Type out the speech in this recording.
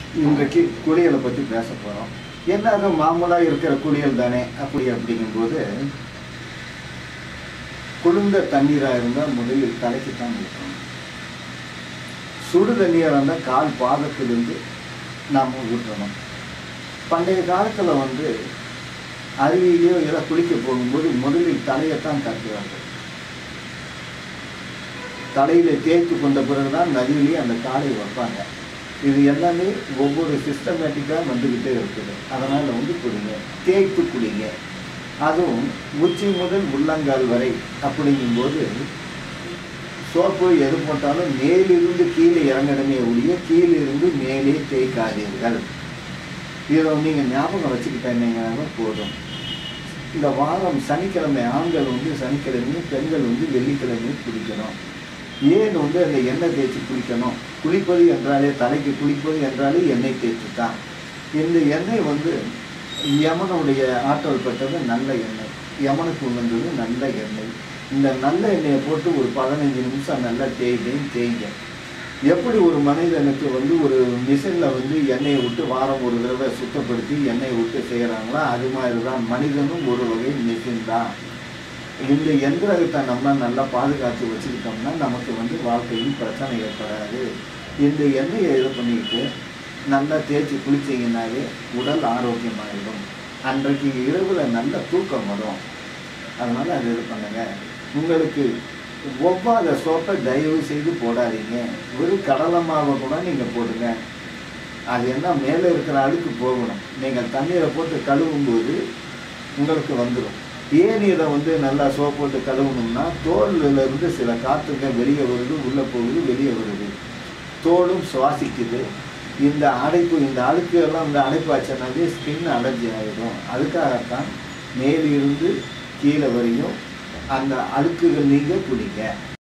இன்றைக்கு குளியலை பற்றி பேச போகிறோம் என்ன அது மாமூலாக இருக்கிற குளியல் தானே அப்படி அப்படிங்கும்போது குளிர்ந்த தண்ணீராக இருந்தால் முதலில் தலைக்கு தான் ஊற்றணும் சுடு தண்ணீராக இருந்தால் கால் பாதத்திலிருந்து நாம் ஊற்றணும் பண்டைய காலத்தில் வந்து அருவியிலையோ இல்லை குளிக்க போகும்போது முதலில் தலையைத்தான் கட்டுவார்கள் தலையில தேய்த்து கொண்ட பிறகுதான் நதியிலேயே அந்த காலை வைப்பாங்க இது எல்லாமே ஒவ்வொரு சிஸ்டமேட்டிக்காக வந்துக்கிட்டே இருக்குது அதனால் வந்து குடிங்க தேய்த்து குடிங்க அதுவும் உச்சி முதல் உள்ளங்கால் வரை அப்படிங்கும்போது சோப்பு எது போட்டாலும் மேலிருந்து கீழே இறங்கணுமே ஒழிய கீழிருந்து மேலே தேய்க்காதீர்கள் இதை நீங்கள் ஞாபகம் வச்சுக்கிட்டீங்கன்னா போதும் இந்த வாரம் சனிக்கிழமை ஆண்கள் வந்து சனிக்கிழமையும் பெண்கள் வந்து வெள்ளிக்கிழமையும் குளிக்கணும் ஏன் வந்து அந்த எண்ணெய் தேய்ச்சி குளிக்கணும் குளிப்பது என்றாலே தலைக்கு குளிப்பது என்றாலே எண்ணெய் தேய்ச்சி தான் இந்த எண்ணெய் வந்து யமனுடைய ஆற்றல் பெற்றது நல்ல எண்ணெய் யமனுக்கு உணர்ந்தது நல்ல எண்ணெய் இந்த நல்ல எண்ணெயை போட்டு ஒரு பதினஞ்சு நிமிஷம் நல்லா தேய்தையும் தேய்ங்க எப்படி ஒரு மனிதனுக்கு வந்து ஒரு மிஷினில் வந்து எண்ணெயை விட்டு வாரம் ஒரு தடவை சுத்தப்படுத்தி எண்ணெயை விட்டு செய்கிறாங்களோ அது மாதிரி தான் மனிதனும் ஒரு வகை மிஷின் தான் இந்த எந்திரத்தை நம்ம நல்லா பாதுகாத்து வச்சுக்கிட்டோம்னா நமக்கு வந்து வாழ்க்கையில் பிரச்சனை ஏற்படாது இந்த எண்ணெயை இது பண்ணிக்கிட்டு நல்லா தேய்ச்சி குளிச்சிங்கனாலே உடல் ஆரோக்கியமாகிடும் அன்றைக்கு இரவில் நல்ல தூக்கம் வரும் அதனால் அது இது பண்ணுங்க உங்களுக்கு ஒவ்வாத சோப்பை தயவு செய்து போடாதீங்க வெறும் கடலை மாவை கூட நீங்கள் போடுங்க அது என்ன மேலே இருக்கிற அழுக்கு போகணும் நீங்கள் தண்ணீரை போட்டு கழுவும் போது உங்களுக்கு வந்துடும் ஏன் இதை வந்து நல்லா சோப் போட்டு கழுவணும்னா தோல்ல இருந்து சில காற்றுங்க வெளியே வருது உள்ளே போகுது வெளியே வருது தோலும் சுவாசிக்குது இந்த அடைப்பு இந்த அழுக்கு எல்லாம் இந்த அடைப்பு ஆச்சுனாலே ஸ்கின் அலர்ஜி ஆகிடும் அதுக்காகத்தான் மேலிருந்து கீழே வரையும் அந்த அழுக்குகள் நீங்க குடிங்க